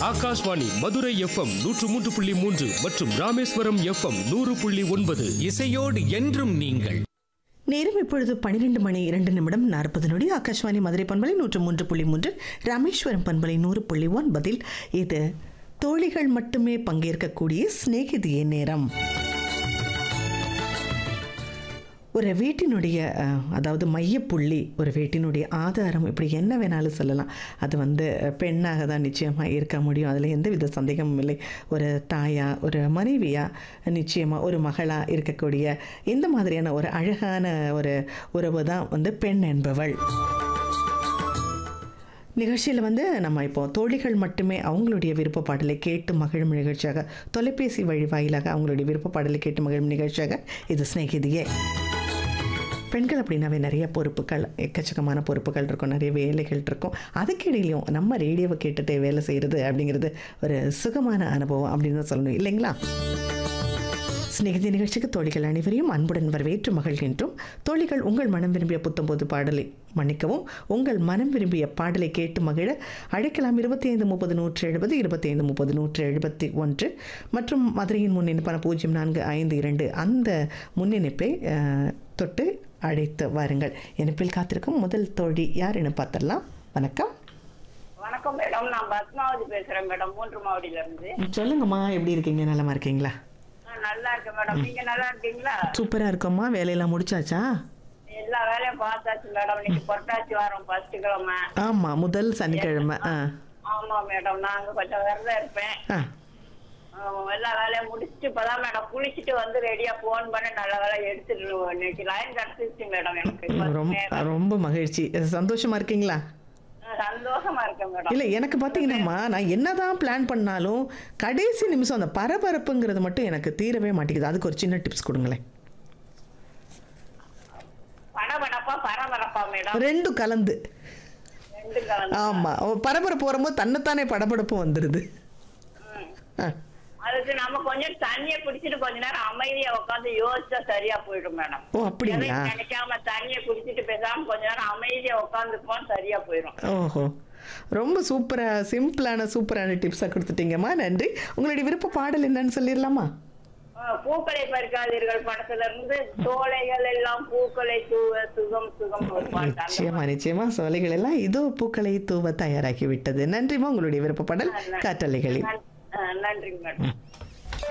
Akashvani Madurai FM நூற்று மூன்று புள்ளி மூன்று மற்றும் ராமேஸ்வரம் எஃப்எம் நூறு புள்ளி ஒன்பது இசையோடு என்றும் நீங்கள் நேரம் இப்பொழுது பன்னிரெண்டு மணி இரண்டு நிமிடம் நாற்பது நொடி ஆகாஷ்வாணி மதுரை பண்பலை நூற்று மூன்று புள்ளி மூன்று ராமேஸ்வரம் பண்பலை நூறு புள்ளி ஒன்பதில் இது தோழிகள் மட்டுமே பங்கேற்கக்கூடிய சிநேகிதிய நேரம் ஒரு வீட்டினுடைய அஹ், அதாவது மையப்புள்ளி ஒரு வீட்டினுடைய ஆதாரம் இப்படி என்ன வேணாலும் சொல்லலாம் அது வந்து அஹ், பெண்ணாக தான் நிச்சயமாக இருக்க முடியும் அதில் எந்த வித சந்தேகமும் இல்லை ஒரு தாயா ஒரு மனைவியா நிச்சயமாக ஒரு மகளாக இருக்கக்கூடிய இந்த மாதிரியான ஒரு அழகான ஒரு உறவு தான் வந்து பெண் என்பவள் நிகழ்ச்சியில் வந்து நம்ம இப்போ தோழிகள் மட்டுமே அவங்களுடைய விருப்ப பாடலை கேட்டு மகிழும் நிகழ்ச்சியாக தொலைபேசி வழி வாயிலாக அவங்களுடைய விருப்ப பாடலை கேட்டு மகிழும் நிகழ்ச்சியாக இது சிநேகிதியே பெண்கள் அப்படின்னாவே நிறைய பொறுப்புகள் எக்கச்சக்கமான பொறுப்புகள் இருக்கும் நிறைய வேலைகள் இருக்கும் அதுக்கிடையிலையும் நம்ம ரேடியோவை கேட்டுட்டு வேலை செய்கிறது அப்படிங்கிறது ஒரு சுகமான அனுபவம் அப்படின்னு தான் சொல்லணும் இல்லைங்களா சிநேகிதி நிகழ்ச்சிக்கு தோழிகள் அனைவரையும் அன்புடன் வரவேற்று மகிழ்கின்றோம் தோழிகள் உங்கள் மனம் விரும்பிய புத்தம்போது பாடலை மன்னிக்கவும் உங்கள் மனம் விரும்பிய பாடலை கேட்டு மகிழ அழைக்கலாம் இருபத்தி ஐந்து முப்பது நூற்று எழுபது இருபத்தி ஐந்து முப்பது நூற்று எழுபத்தி ஒன்று மற்றும் மதுரையின் முன்னிணைப்பான பூஜ்ஜியம் நான்கு ஐந்து இரண்டு அந்த முன்னிணைப்பை அஹ், தொட்டு அழைத்து வாருங்கள் இணைப்பில் காத்திருக்கும் முதல் தோழி யார் என பார்த்துடலாம் வணக்கம் வணக்கம் மேடம் நான் பத்மாவதி பேசுறேன் மேடம் மூன்று மாவடியில இருந்து சொல்லுங்கம்மா எப்படி இருக்கீங்க நலமா இருக்கீங்களா நான் நல்லா இருக்கேன் மேடம் நீங்க நல்லா இருக்கீங்களா சூப்பராக இருக்கோம்மா வேலையெல்லாம் முடிச்சாச்சா எல்லா வேலையும் பார்த்தாச்சு மேடம் இன்னைக்கு புரட்டாசி வாரம் ஃபர்ஸ்ட் கிழமை ஆமாம் முதல் சனிக்கிழமை ஆ ஆமா மேடம் நாங்க கொஞ்சம் விரதம் இருப்பேன் ஆ ஆஹ் எல்லா வேலையும் முடிச்சுட்டு இப்பதான் மேடம் குளிச்சுட்டு வந்து ரெடியா போன் பண்ணி நல்ல வேலை எடுத்துட்டு இன்னைக்கு லைன் கிடைச்சிருச்சு மேடம் எனக்கு கொஞ்ச ரொம்ப நேரம். ரொம்ப மகிழ்ச்சி சந்தோஷமா இருக்கீங்களா ஆஹ் சந்தோஷமா இருக்கேன் மேடம் இல்லை எனக்கு பார்த்தீங்கன்னாம்மா நான் என்னதான் பிளான் பண்ணாலும் கடைசி நிமிஷம் அந்த பரபரப்புங்கிறது மட்டும் எனக்கு தீரவே மாட்டேங்குது அதுக்கு ஒரு சின்ன டிப்ஸ் கொடுங்களேன் படபடப்பா பரபரப்பா மேடம் ரெண்டும் கலந்து ரெண்டு கலந்து ஆமாம் பரபரப்பு வரும்போது தன்னைத்தானே படபடப்பும் வந்துடுது ம். ஆ அதுக்கு நம்ம கொஞ்சம் தண்ணிய குடிச்சிட்டு கொஞ்ச நேரம் அமைதியா உட்காந்து யோசிச்சா சரியா போயிடும் மேடம் ஓ அப்படிங்களா எதையும் நினைக்காம தண்ணிய குடிச்சிட்டு பேசாம கொஞ்ச நேரம் அமைதியா உட்காந்துப்போம் சரியா போயிடும் ஓஹோ ரொம்ப சூப்பராக சிம்பிளான சூப்பரான டிப்ஸாக கொடுத்துட்டீங்கம்மா நன்றி உங்களுடைய விருப்ப பாடல் என்னன்னு சொல்லிடலாமா அஹ் பூக்களை பறிக்காதீர்கள் படத்துல இருந்து தோலைகள் எல்லாம் பூக்களை தூவ சுகம் சுகம் ஒரு பாட்டு அந்த நிச்சயமா நிச்சயமா சோலைகள் எல்லாம் இதோ பூக்களை தூவ தயாராகி விட்டது நன்றிமா உங்களுடைய விருப்ப பாடல் காற்றலைகளில் நன்- அஹ் நன்றிங்க மேடம்